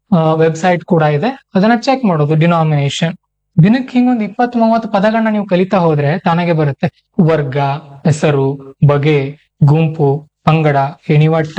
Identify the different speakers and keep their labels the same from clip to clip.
Speaker 1: website ಕೂಡ ಇದೆ ಅದನ್ನ ಚೆಕ್ ಮಾಡೋದು ಡಿನಾಮಿನೇಷನ್ ದಿನಕ್ಕೆ ಹಿಂಗೊಂದು ಇಪ್ಪತ್ ಮೂವತ್ತು ಪದಗಳನ್ನ ನೀವು ಕಲಿತಾ ಹೋದ್ರೆ ತಾನಾಗೆ ಬರುತ್ತೆ ವರ್ಗ ಹೆಸರು ಬಗೆ ಗುಂಪು ಪಂಗಡ ಎಣಿವಟ್ಟ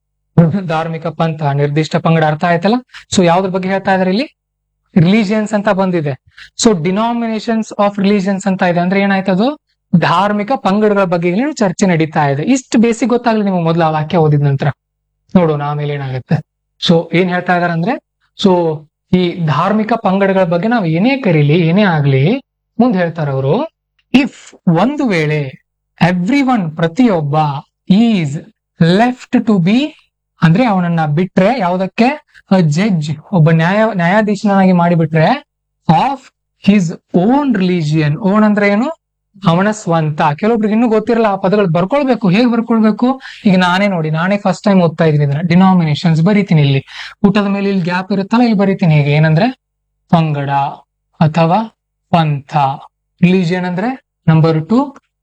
Speaker 1: ಧಾರ್ಮಿಕ ಪಂಥ ನಿರ್ದಿಷ್ಟ ಪಂಗಡ ಅರ್ಥ ಆಯ್ತಲ್ಲ ಸೊ ಯಾವ್ದ್ರ ಬಗ್ಗೆ ಹೇಳ್ತಾ ಇದಾರೆ ಇಲ್ಲಿ ರಿಲಿಜಿಯನ್ಸ್ ಅಂತ ಬಂದಿದೆ ಸೊ ಡಿನಾಮಿನೇಷನ್ಸ್ ಆಫ್ ರಿಲಿಜಿಯನ್ಸ್ ಅಂತ ಇದೆ ಅಂದ್ರೆ ಏನಾಯ್ತದು ಧಾರ್ಮಿಕ ಪಂಗಡಗಳ ಬಗ್ಗೆ ಇಲ್ಲಿ ಚರ್ಚೆ ನಡೀತಾ ಇದೆ ಇಷ್ಟು ಬೇಸಿಕ್ ಗೊತ್ತಾಗ್ಲಿ ನಿಮಗೆ ಮೊದಲು ಆ ವಾಕ್ಯ ಓದಿದ ನಂತರ ನೋಡೋಣ ಆಮೇಲೆ ಏನಾಗುತ್ತೆ ಸೊ ಏನ್ ಹೇಳ್ತಾ ಇದಾರೆ ಅಂದ್ರೆ ಸೊ ಈ ಧಾರ್ಮಿಕ ಪಂಗಡಗಳ ಬಗ್ಗೆ ನಾವು ಏನೇ ಕರೀಲಿ ಏನೇ ಆಗ್ಲಿ ಮುಂದೆ ಹೇಳ್ತಾರೆ ಅವರು ಇಫ್ ಒಂದು ವೇಳೆ ಎವ್ರಿ ಒನ್ ಪ್ರತಿಯೊಬ್ಬ ಈಸ್ ಲೆಫ್ಟ್ ಟು ಬಿ ಅಂದ್ರೆ ಅವನನ್ನ ಬಿಟ್ರೆ ಯಾವುದಕ್ಕೆ ಜಡ್ಜ್ ಒಬ್ಬ ನ್ಯಾಯ ನ್ಯಾಯಾಧೀಶನಾಗಿ ಮಾಡಿಬಿಟ್ರೆ of his own religion own ಅಂದ್ರೆ ಏನು ಅವನ ಸ್ವಂತ ಕೆಲವೊಬ್ರಿಗೆ ಇನ್ನೂ ಗೊತ್ತಿರಲ್ಲ ಆ ಪದಗಳು ಬರ್ಕೊಳ್ಬೇಕು ಹೇಗ್ ಬರ್ಕೊಳ್ಬೇಕು ಈಗ ನಾನೇ ನೋಡಿ ನಾನೇ ಫಸ್ಟ್ ಟೈಮ್ ಓದ್ತಾ ಇದೀನಿ ಇದನ್ನ ಡಿನಾಮಿನೇಷನ್ಸ್ ಬರೀತೀನಿ ಇಲ್ಲಿ ಊಟದ ಮೇಲೆ ಇಲ್ಲಿ ಗ್ಯಾಪ್ ಇರುತ್ತಲ್ಲ ಇಲ್ಲಿ ಬರೀತೀನಿ ಹೇಗೆ ಏನಂದ್ರೆ ಪಂಗಡ ಅಥವಾ ಪಂಥ ರಿಲಿಜಿಯನ್ ಅಂದ್ರೆ ನಂಬರ್ ಟು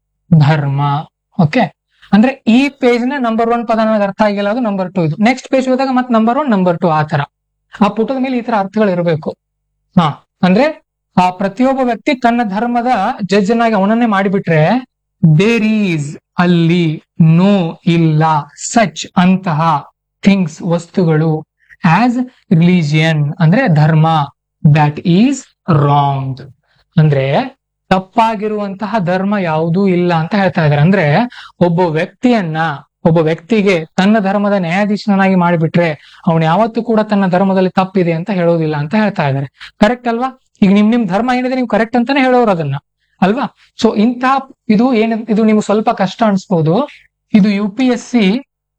Speaker 1: ಧರ್ಮ ಓಕೆ ಅಂದ್ರೆ ಈ ಪೇಜ್ ನ ನಂಬರ್ ಒನ್ ಪದ ನನಗೆ ಅರ್ಥ ಆಗಿಲ್ಲ ಅದು ನಂಬರ್ ಟು ಇದು ನೆಕ್ಸ್ಟ್ ಪೇಜ್ ಹೋದಾಗ ಮತ್ತೆ ನಂಬರ್ ಒನ್ ನಂಬರ್ ಟು ಆ ತರ ಆ ಪುಟದ ಮೇಲೆ ಈ ತರ ಅರ್ಥಗಳು ಇರಬೇಕು ಹಾ ಅಂದ್ರೆ ಆ ಪ್ರತಿಯೊಬ್ಬ ವ್ಯಕ್ತಿ ತನ್ನ ಧರ್ಮದ ಜಡ್ಜ್ ಅನ್ನಾಗಿ ಅವನನ್ನೇ ಮಾಡಿಬಿಟ್ರೆ ದೇರ್ ಈಸ್ ಅಲ್ಲಿ ನೋ ಇಲ್ಲ ಸಚ್ ಅಂತಹ ಥಿಂಗ್ಸ್ ವಸ್ತುಗಳು ಆಸ್ ರಿಲಿಜಿಯನ್ ಅಂದ್ರೆ ಧರ್ಮ ದಟ್ ಈಸ್ ರಾಂಗ್ ಅಂದ್ರೆ ತಪ್ಪಾಗಿರುವಂತಹ ಧರ್ಮ ಯಾವುದೂ ಇಲ್ಲ ಅಂತ ಹೇಳ್ತಾ ಇದಾರೆ ಅಂದ್ರೆ ಒಬ್ಬ ವ್ಯಕ್ತಿಯನ್ನ ಒಬ್ಬ ವ್ಯಕ್ತಿಗೆ ತನ್ನ ಧರ್ಮದ ನ್ಯಾಯಾಧೀಶನಾಗಿ ಮಾಡಿಬಿಟ್ರೆ ಅವನು ಯಾವತ್ತೂ ಕೂಡ ತನ್ನ ಧರ್ಮದಲ್ಲಿ ತಪ್ಪಿದೆ ಅಂತ ಹೇಳೋದಿಲ್ಲ ಅಂತ ಹೇಳ್ತಾ ಇದಾರೆ ಕರೆಕ್ಟ್ ಅಲ್ವಾ ಈಗ ನಿಮ್ ನಿಮ್ ಧರ್ಮ ಏನಿದೆ ನೀವು ಕರೆಕ್ಟ್ ಅಂತಾನೆ ಹೇಳೋರು ಅದನ್ನ ಅಲ್ವಾ ಸೊ ಇಂತಹ ಇದು ಏನ್ ಇದು ನಿಮ್ಗೆ ಸ್ವಲ್ಪ ಕಷ್ಟ ಅನ್ಸ್ಬೋದು ಇದು U P S C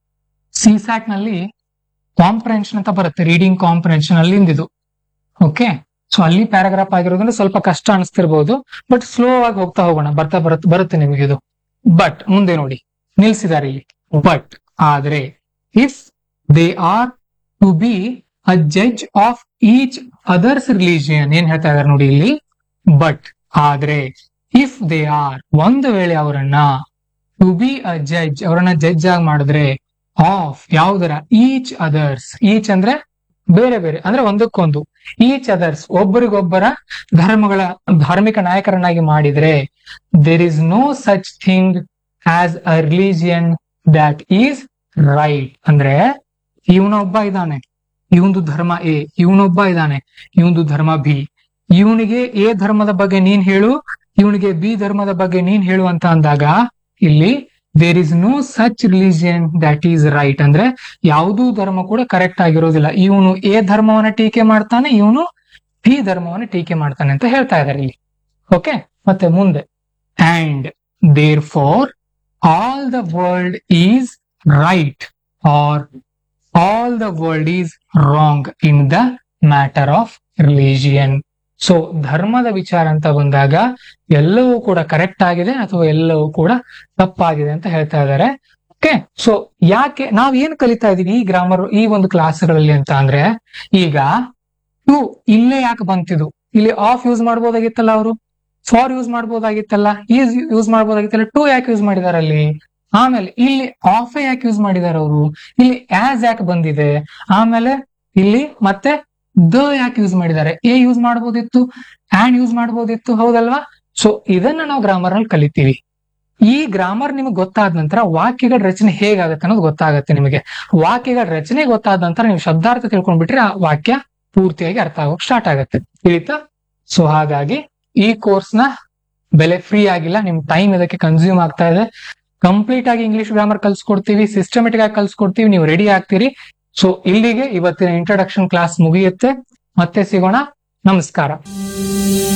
Speaker 1: CSAT ನಲ್ಲಿ ಕಾಂಪ್ರೆನ್ಷನ್ ಅಂತ ಬರುತ್ತೆ ರೀಡಿಂಗ್ ಕಾಂಪ್ರೆನ್ಷನ್ ಅಲ್ಲಿಂದ ಇದು ಓಕೆ ಸೊ ಅಲ್ಲಿ ಪ್ಯಾರಾಗ್ರಾಫ್ ಆಗಿರೋದ್ರಿಂದ ಸ್ವಲ್ಪ ಕಷ್ಟ ಅನಿಸ್ತಿರ್ಬೋದು ಬಟ್ ಸ್ಲೋ ಆಗಿ ಹೋಗ್ತಾ ಹೋಗೋಣ ಬರ್ತಾ ಬರುತ್ತೆ ಬರುತ್ತೆ ನಿಮಗೆ ಇದು ಬಟ್ ಮುಂದೆ ನೋಡಿ ನಿಲ್ಸಿದ್ದಾರೆ ಇಲ್ಲಿ ಬಟ್ ಆದ್ರೆ if they are to be a judge of each others religion ಏನ್ ಹೇಳ್ತಾ ಇದಾರೆ ನೋಡಿ ಇಲ್ಲಿ ಬಟ್ ಆದ್ರೆ ಇಫ್ ದೇ ಆರ್ ಒಂದು ವೇಳೆ ಅವರನ್ನ ಟು ಬಿ ಅ ಜಡ್ಜ್ ಅವರನ್ನ ಜಡ್ಜ್ ಆಗಿ ಮಾಡಿದ್ರೆ ಆಫ್ ಯಾವುದರ ಈಚ್ ಅದರ್ಸ್ ಈಚ್ ಅಂದ್ರೆ ಬೇರೆ ಬೇರೆ ಅಂದ್ರೆ ಒಂದಕ್ಕೊಂದು ಈಚ್ ಅದರ್ಸ್ ಒಬ್ಬರಿಗೊಬ್ಬರ ಧರ್ಮಗಳ ಧಾರ್ಮಿಕ ನಾಯಕರನ್ನಾಗಿ ಮಾಡಿದ್ರೆ there is no such thing as a religion that is right ಅಂದ್ರೆ ಇವನೊಬ್ಬ ಇದ್ದಾನೆ ಇವಂದು ಧರ್ಮ ಎ ಇವನೊಬ್ಬ ಇದ್ದಾನೆ ಇವಂದು ಧರ್ಮ ಬಿ ಇವನಿಗೆ ಎ ಧರ್ಮದ ಬಗ್ಗೆ ನೀನ್ ಹೇಳು ಇವನಿಗೆ ಬಿ ಧರ್ಮದ ಬಗ್ಗೆ ನೀನ್ ಹೇಳು ಅಂತ ಅಂದಾಗ ಇಲ್ಲಿ there is no such religion that is right ಅಂದ್ರೆ ಯಾವುದೂ ಧರ್ಮ ಕೂಡ ಕರೆಕ್ಟ್ ಆಗಿರೋದಿಲ್ಲ ಇವನು ಎ ಧರ್ಮವನ್ನ ಟೀಕೆ ಮಾಡ್ತಾನೆ ಇವನು ಬಿ ಧರ್ಮವನ್ನ ಟೀಕೆ ಮಾಡ್ತಾನೆ ಅಂತ ಹೇಳ್ತಾ ಇದಾರೆ ಇಲ್ಲಿ ಓಕೆ ಮತ್ತೆ ಮುಂದೆ and there for all the world is right or all the world is wrong in the matter of religion so ಧರ್ಮದ ವಿಚಾರ ಅಂತ ಬಂದಾಗ ಎಲ್ಲವೂ ಕೂಡ ಕರೆಕ್ಟ್ ಆಗಿದೆ ಅಥವಾ ಎಲ್ಲವೂ ಕೂಡ ತಪ್ಪಾಗಿದೆ ಅಂತ ಹೇಳ್ತಾ ಇದ್ದಾರೆ ಓಕೆ ಸೊ ಯಾಕೆ ನಾವ್ ಏನ್ ಕಲಿತಾ ಇದೀವಿ ಈ ಗ್ರಾಮರ್ ಈ ಒಂದು ಕ್ಲಾಸ್ಗಳಲ್ಲಿ ಅಂತ ಅಂದ್ರೆ ಈಗ ಟು ಇಲ್ಲೇ ಯಾಕೆ ಬಂತಿದ್ದು ಇಲ್ಲಿ ಆಫ್ ಯೂಸ್ ಮಾಡ್ಬೋದಾಗಿತ್ತಲ್ಲ ಅವರು ಫಾರ್ ಯೂಸ್ ಮಾಡ್ಬೋದಾಗಿತ್ತಲ್ಲ ಈಸ್ ಯೂಸ್ ಮಾಡ್ಬೋದಾಗಿತ್ತಲ್ಲ ಟು ಯಾಕೆ ಯೂಸ್ ಮಾಡಿದಾರೆ ಅಲ್ಲಿ ಆಮೇಲೆ ಇಲ್ಲಿ ಆಫ್ ಯಾಕೆ ಯೂಸ್ ಮಾಡಿದಾರೆ ಅವರು ಇಲ್ಲಿ ಆಸ್ ಯಾಕೆ ಬಂದಿದೆ ಆಮೇಲೆ ಇಲ್ಲಿ ಮತ್ತೆ ದ ಯಾಕೆ ಯೂಸ್ ಮಾಡಿದ್ದಾರೆ ಎ ಯೂಸ್ ಮಾಡ್ಬೋದಿತ್ತು ಆಂಡ್ ಯೂಸ್ ಮಾಡ್ಬೋದಿತ್ತು ಹೌದಲ್ವಾ ಸೊ ಇದನ್ನ ನಾವು ಗ್ರಾಮರ್ ನಲ್ಲಿ ಕಲಿತೀವಿ ಈ ಗ್ರಾಮರ್ ನಿಮಗೆ ಗೊತ್ತಾದ ನಂತರ ವಾಕ್ಯಗಳ ರಚನೆ ಹೇಗಾಗತ್ತೆ ಅನ್ನೋದು ಗೊತ್ತಾಗತ್ತೆ ನಿಮಗೆ ವಾಕ್ಯಗಳ ರಚನೆ ಗೊತ್ತಾದ ನಂತರ ನೀವು ಶಬ್ದಾರ್ಥ ತಿಳ್ಕೊಂಡ್ಬಿಟ್ರೆ ಆ ವಾಕ್ಯ ಪೂರ್ತಿಯಾಗಿ ಅರ್ಥ ಆಗೋಕ್ ಸ್ಟಾರ್ಟ್ ಆಗತ್ತೆ ತಿಳಿತಾ ಸೊ ಹಾಗಾಗಿ ಈ ಕೋರ್ಸ್ ನ ಬೆಲೆ ಫ್ರೀ ಆಗಿಲ್ಲ ನಿಮ್ ಟೈಮ್ ಇದಕ್ಕೆ ಕನ್ಸ್ಯೂಮ್ ಆಗ್ತಾ ಇದೆ ಕಂಪ್ಲೀಟ್ ಆಗಿ ಇಂಗ್ಲಿಷ್ ಗ್ರಾಮರ್ ಕಲ್ಸ್ಕೊಡ್ತೀವಿ ಸಿಸ್ಟಮೆಟಿಕ್ ಆಗಿ ಕಲ್ಸ್ಕೊಡ್ತೀವಿ ನೀವು ರೆಡಿ ಆಗ್ತೀರಿ ಸೊ ಇಲ್ಲಿಗೆ ಇವತ್ತಿನ ಇಂಟ್ರಡಕ್ಷನ್ ಕ್ಲಾಸ್ ಮುಗಿಯುತ್ತೆ ಮತ್ತೆ ಸಿಗೋಣ ನಮಸ್ಕಾರ